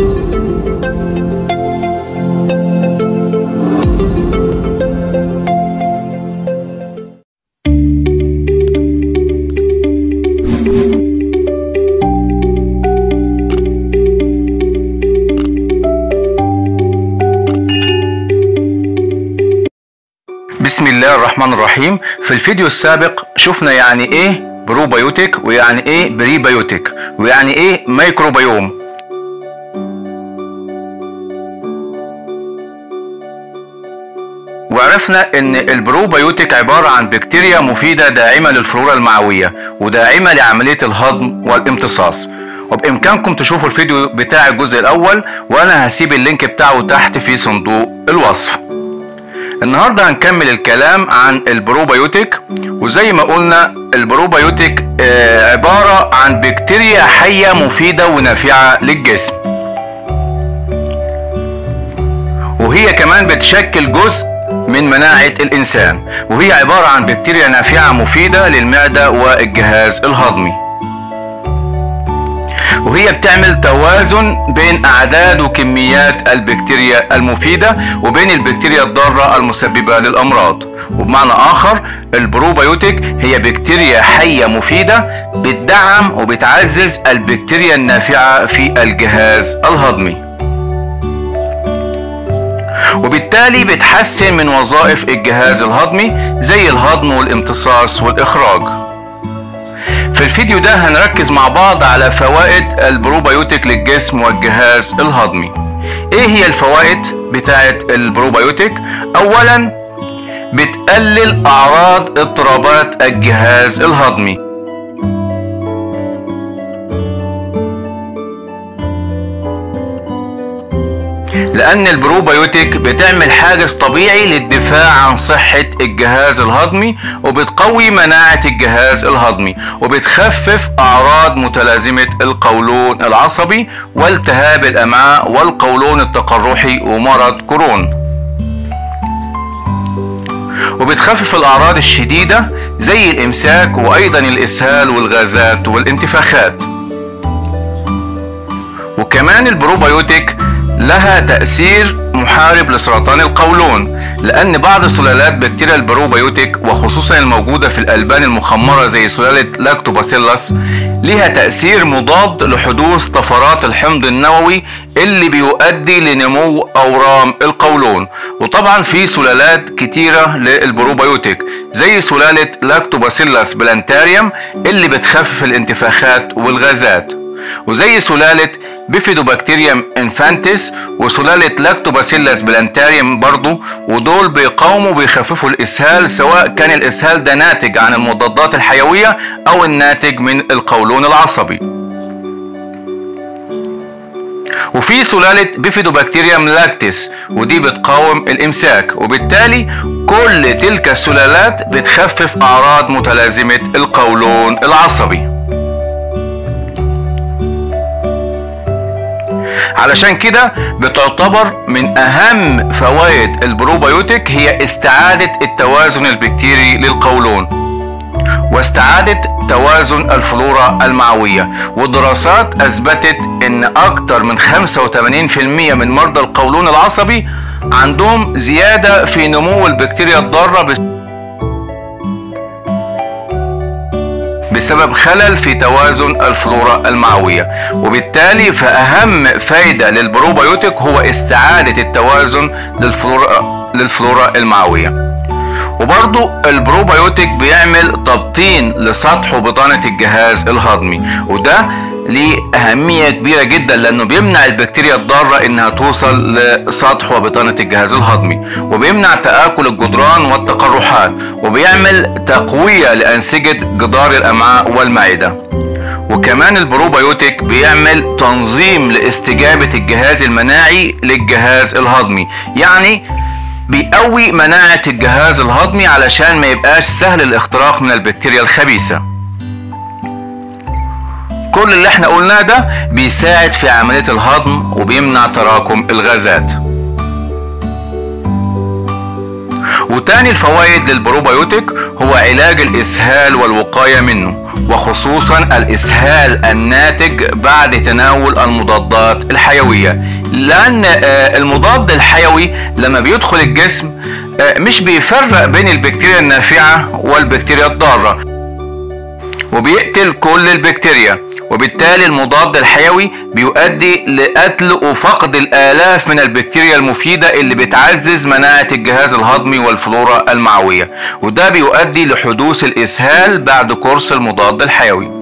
بسم الله الرحمن الرحيم في الفيديو السابق شفنا يعني ايه بروبيوتيك ويعني ايه بريبيوتيك ويعني ايه ميكروبيوم وعرفنا ان البروبيوتيك عبارة عن بكتيريا مفيدة داعمة للفلورا المعوية وداعمة لعملية الهضم والامتصاص وبامكانكم تشوفوا الفيديو بتاع الجزء الاول وانا هسيب اللينك بتاعه تحت في صندوق الوصف النهاردة هنكمل الكلام عن البروبيوتيك وزي ما قلنا البروبيوتيك آه، عبارة عن بكتيريا حية مفيدة ونافعة للجسم وهي كمان بتشكل جزء من مناعة الإنسان وهي عبارة عن بكتيريا نافعة مفيدة للمعدة والجهاز الهضمي وهي بتعمل توازن بين اعداد وكميات البكتيريا المفيده وبين البكتيريا الضاره المسببه للامراض وبمعنى اخر البروبيوتيك هي بكتيريا حيه مفيده بتدعم وبتعزز البكتيريا النافعه في الجهاز الهضمي وبالتالي بتحسن من وظائف الجهاز الهضمي زي الهضم والامتصاص والاخراج في الفيديو ده هنركز مع بعض على فوائد البروبيوتيك للجسم والجهاز الهضمي ايه هي الفوائد بتاعه البروبيوتيك اولا بتقلل اعراض اضطرابات الجهاز الهضمي لأن البروبيوتيك بتعمل حاجز طبيعي للدفاع عن صحة الجهاز الهضمي وبتقوي مناعة الجهاز الهضمي وبتخفف أعراض متلازمة القولون العصبي والتهاب الأمعاء والقولون التقرحي ومرض كرون وبتخفف الأعراض الشديدة زي الإمساك وأيضا الإسهال والغازات والانتفاخات وكمان البروبيوتيك لها تأثير محارب لسرطان القولون لأن بعض سلالات بكتيريا البروبيوتيك وخصوصا الموجودة في الألبان المخمرة زي سلالة لاكتوباسيلاس لها تأثير مضاد لحدوث طفرات الحمض النووي اللي بيؤدي لنمو أورام القولون وطبعا في سلالات كتيرة للبروبيوتيك زي سلالة لاكتوباسيلاس بلانتاريوم اللي بتخفف الانتفاخات والغازات وزي سلالة بيفيدوبكتيريوم انفانتس وسلالة لاكتوباسيلاس بلانتاريوم برضو ودول بيقاوموا وبيخففوا الإسهال سواء كان الإسهال ده ناتج عن المضادات الحيوية أو الناتج من القولون العصبي وفي سلالة بيفيدوبكتيريوم لاكتس ودي بتقاوم الإمساك وبالتالي كل تلك السلالات بتخفف أعراض متلازمة القولون العصبي علشان كده بتعتبر من اهم فوائد البروبيوتيك هي استعادة التوازن البكتيري للقولون واستعادة توازن الفلورا المعوية والدراسات اثبتت ان اكتر من 85% من مرضى القولون العصبي عندهم زيادة في نمو البكتيريا الضارة بس بسبب خلل في توازن الفلورا المعوية وبالتالي فأهم فايدة للبروبيوتيك هو استعادة التوازن للفلورا, للفلورا المعوية وبرضو البروبيوتيك بيعمل تبطين لسطح وبطانة الجهاز الهضمي وده ليه أهمية كبيرة جدا لأنه بيمنع البكتيريا الضارة إنها توصل لسطح وبطانة الجهاز الهضمي وبيمنع تآكل الجدران والتقرحات وبيعمل تقوية لأنسجة جدار الأمعاء والمعدة وكمان البروبيوتيك بيعمل تنظيم لاستجابة الجهاز المناعي للجهاز الهضمي يعني بيقوي مناعة الجهاز الهضمي علشان ما يبقاش سهل الاختراق من البكتيريا الخبيثة كل اللي احنا قلناه ده بيساعد في عملية الهضم وبيمنع تراكم الغازات وتاني الفوائد للبروبيوتيك هو علاج الإسهال والوقاية منه وخصوصا الإسهال الناتج بعد تناول المضادات الحيوية لأن المضاد الحيوي لما بيدخل الجسم مش بيفرق بين البكتيريا النافعة والبكتيريا الضارة وبيقتل كل البكتيريا وبالتالي المضاد الحيوي بيؤدي لقتل وفقد الآلاف من البكتيريا المفيدة اللي بتعزز مناعة الجهاز الهضمي والفلورا المعوية وده بيؤدي لحدوث الإسهال بعد كورس المضاد الحيوي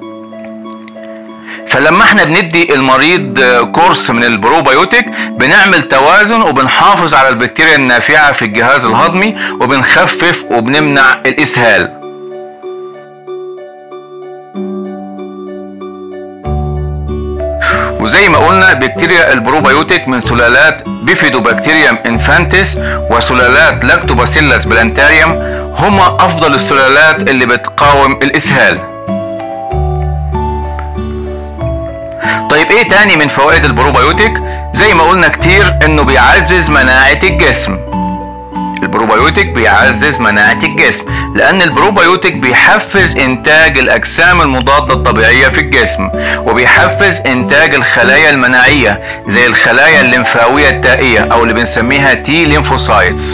فلما احنا بندي المريض كورس من البروبيوتيك بنعمل توازن وبنحافظ على البكتيريا النافعة في الجهاز الهضمي وبنخفف وبنمنع الإسهال وزي ما قلنا بكتيريا البروبيوتيك من سلالات بيفيدوبكتيريوم انفانتس وسلالات لاكتوباسيلس بلانتاريوم هما افضل السلالات اللي بتقاوم الاسهال طيب ايه تاني من فوائد البروبيوتيك زي ما قلنا كتير انه بيعزز مناعة الجسم البروبيوتيك بيعزز مناعة الجسم لأن البروبيوتيك بيحفز إنتاج الأجسام المضادة الطبيعية في الجسم وبيحفز إنتاج الخلايا المناعية زي الخلايا الليمفاوية التائية أو اللي بنسميها تي ليمفوسايتس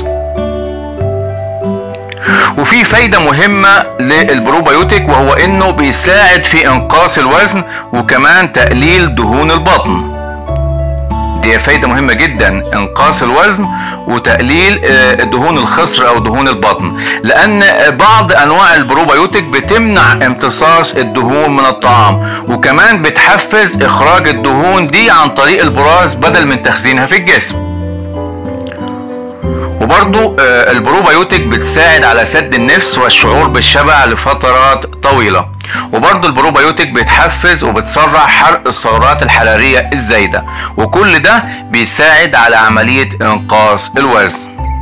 وفي فايدة مهمة للبروبيوتيك وهو انه بيساعد في انقاص الوزن وكمان تقليل دهون البطن دي فايدة مهمة جدا انقاص الوزن وتقليل دهون الخصر او دهون البطن لان بعض انواع البروبيوتيك بتمنع امتصاص الدهون من الطعام وكمان بتحفز اخراج الدهون دي عن طريق البراز بدل من تخزينها في الجسم وبرضو البروبيوتيك بتساعد على سد النفس والشعور بالشبع لفترات طويلة وبرضو البروبيوتيك بتحفز وبتسرع حرق السعرات الحرارية الزايدة وكل ده بيساعد على عملية انقاص الوزن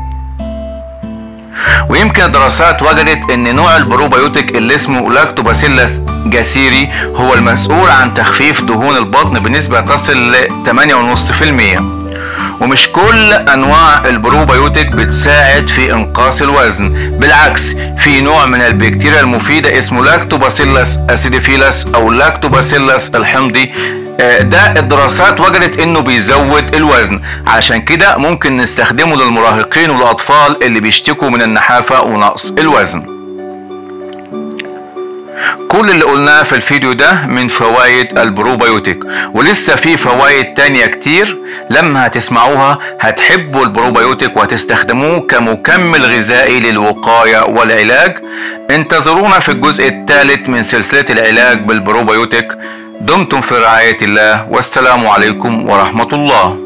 ويمكن الدراسات وجدت ان نوع البروبيوتيك اللي اسمه لاكتوباسيلس جاسيري هو المسؤول عن تخفيف دهون البطن بنسبة تصل ل 8.5% ومش كل انواع البروبيوتيك بتساعد في انقاص الوزن بالعكس في نوع من البكتيريا المفيدة اسمه لاكتوباسيلس اسيديفيلس او لاكتوباسيلس الحمضي ده الدراسات وجدت انه بيزود الوزن عشان كده ممكن نستخدمه للمراهقين والاطفال اللي بيشتكوا من النحافة ونقص الوزن كل اللي قلناه في الفيديو ده من فوائد البروبيوتيك ولسه في فوائد تانية كتير لما هتسمعوها هتحبوا البروبيوتيك وهتستخدموه كمكمل غذائي للوقاية والعلاج انتظرونا في الجزء الثالث من سلسلة العلاج بالبروبيوتيك دمتم في رعاية الله والسلام عليكم ورحمة الله